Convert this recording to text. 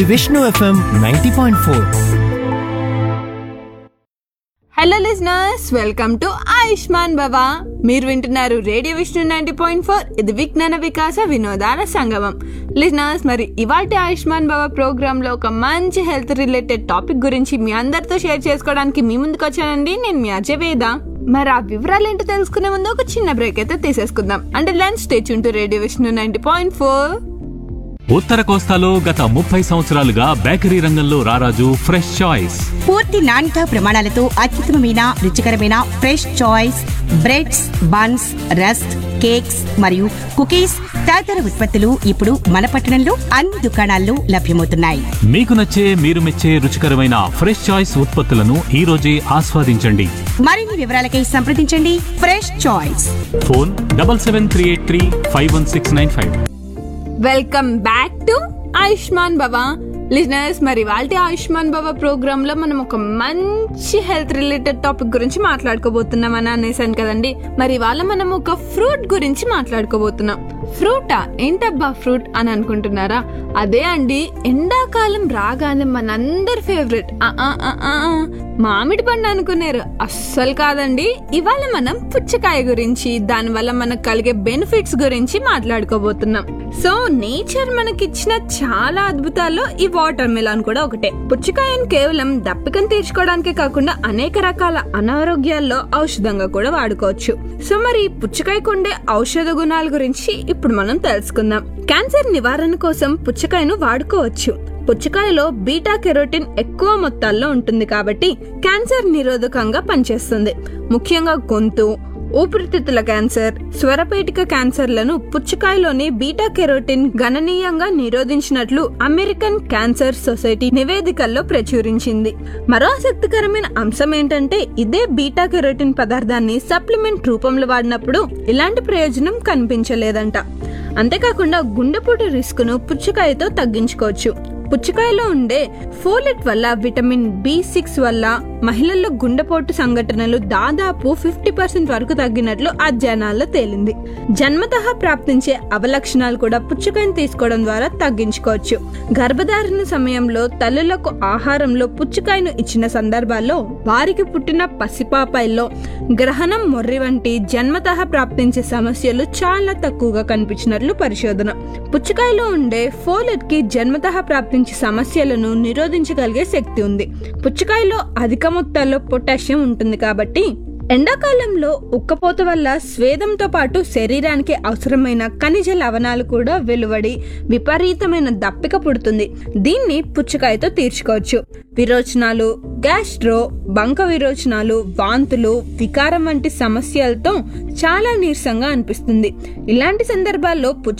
Vishnu FM ninety point four hello listeners welcome to Ayushman Baba మీరు వింటున్నారు radio Vishnu ninety point four ఇది విజ్ఞాన వికాస వినోదాల సంగమం లిజనర్స్ మరి ఇవాటి ఆయుష్మాన్ బాబా ప్రోగ్రామ్ లో ఒక మంచి హెల్త్ రిలేటెడ్ టాపిక్ గురించి మీ అందరితో షేర్ చేసుకోవడానికి మీ ముందుకు వచ్చానండి నేను మీ అజయ్ వేద మరి ఆ వివరాలు ఏంటో తెలుసుకునే ముందు ఒక చిన్న బ్రేక్ అయితే తీసేసుకుందాం అంటే లంచ్ స్టేచ్ ఉంటూ radio Vishnu ninety point four ఉత్తర కోస్తాలో గత ముప్పై సంవత్సరాలుగా బేకరీ రంగంలో రారాజు ఫ్రెష్ చాయిస్ పూర్తి నాణ్యత ప్రమాణాలతో అత్యుత్తమమైన రుచికరమైన fresh choice breads buns rusk cakes మరియు కుకీస్ తదితర ఉత్పత్తులు ఇప్పుడు మన పట్టణంలో అన్ని దుకాణాల్లో లభ్యమవుతున్నాయి మీకు నచ్చే మీరు మెచ్చే రుచికరమైన ఫ్రెష్ చాయిస్ ఉత్పత్తులను ఈ రోజే ఆస్వాదించండి మరిన్ని వివరాలకై సంప్రదించండి fresh choice phone double seven three eight three five one six nine five welcome back to Ayushman Baba listeners మరి వాళ్ళ ఆయుష్మాన్ బాబా ప్రోగ్రామ్ లో మనం ఒక మంచి హెల్త్ రిలేటెడ్ టాపిక్ గురించి మాట్లాడుకోబోతున్నాం అని అనేసాను కదండి మరి ఇవాళ మనం ఒక ఫ్రూట్ గురించి మాట్లాడుకోబోతున్నాం ఫ్రూటా ఏంటబ్బా ఫ్రూట్ అని అనుకుంటున్నారా అదే అండి ఎండాకాలం రాగానే మనందరి ఫేవరెట్ మామిడి పండు అనుకున్నారు అస్సలు కాదండి ఇవాళ మనం పుచ్చకాయ గురించి దాని వల్ల మనకు కలిగే బెనిఫిట్స్ గురించి మాట్లాడుకోబోతున్నాం సో నేచర్ మనకిచ్చిన చాలా అద్భుతాల్లో ఈ వాటర్ మిలాన్ కూడా ఒకటే పుచ్చకాయను కేవలం దప్పికను తీర్చుకోవడానికే కాకుండా అనేక రకాల అనారోగ్యాల్లో ఔషధంగా కూడా వాడుకోవచ్చు సో మరి పుచ్చకాయకు ఉండే ఔషధ గుణాల గురించి ఇప్పుడు మనం తెలుసుకుందాం క్యాన్సర్ నివారణ కోసం పుచ్చకాయను వాడుకోవచ్చు పుచ్చకాయలో బీటా కెరోటిన్ ఎక్కువ మొత్తాల్లో ఉంటుంది కాబట్టి క్యాన్సర్ నిరోధకంగా పనిచేస్తుంది ముఖ్యంగా గొంతు ఊపిరితిత్తుల క్యాన్సర్ స్వరపేటిక క్యాన్సర్లను పుచ్చకాయలోని బీటా కెరోటిన్ గణనీయంగా నిరోధించినట్లు అమెరికన్ క్యాన్సర్ సొసైటీ నివేదికల్లో ప్రచురించింది మరో ఆసక్తికరమైన అంశం ఏంటంటే ఇదే బీటా కెరోటిన్ పదార్థాన్ని సప్లిమెంట్ రూపంలో వాడినప్పుడు ఇలాంటి ప్రయోజనం కనిపించలేదంట అంతేకాకుండా గుండెపోటు రిస్క్ ను పుచ్చకాయతో తగ్గించుకోవచ్చు పుచ్చకాయలో ఉండే ఫోలెట్ వల్ల విటమిన్ బి సిక్స్ వల్ల మహిళల్లో గుండెపోటు సంఘటనలు దాదాపు ఫిఫ్టీ పర్సెంట్ వరకు తగ్గినట్లు అధ్యయనాల్లో తేలింది జన్మతః ప్రాప్తించే అవలక్షణాలు కూడా పుచ్చకాయను తీసుకోవడం ద్వారా తగ్గించుకోవచ్చు గర్భధారణ సమయంలో తల్లులకు ఆహారంలో పుచ్చకాయను ఇచ్చిన సందర్భాల్లో వారికి పుట్టిన పసిపాపాయిల్లో గ్రహణం మొర్రి వంటి జన్మతః ప్రాప్తించే సమస్యలు చాలా తక్కువగా కనిపించినట్లు పరిశోధన పుచ్చకాయలో ఉండే ఫోలెట్ కి జన్మతః ప్రాప్తించే సమస్యలను నిరోధించగలిగే శక్తి ఉంది పుచ్చకాయలో అధిక మొత్తాల్లో పొటాషియం ఉంటుంది కాబట్టి ఎండాకాలంలో ఉక్కపోత వల్ల స్వేదంతో పాటు శరీరానికి అవసరమైన ఖనిజ లవణాలు కూడా వెలువడి విపరీతమైన దప్పిక పుడుతుంది దీన్ని పుచ్చకాయతో తీర్చుకోవచ్చు విరోచనాలు గ్యాస్ట్రో బంక విరోచనాలు వాంతులు వికారం వంటి సమస్యలతో చాలా నీరసంగా అనిపిస్తుంది ఇలాంటి సందర్భాల్లో పుచ్చ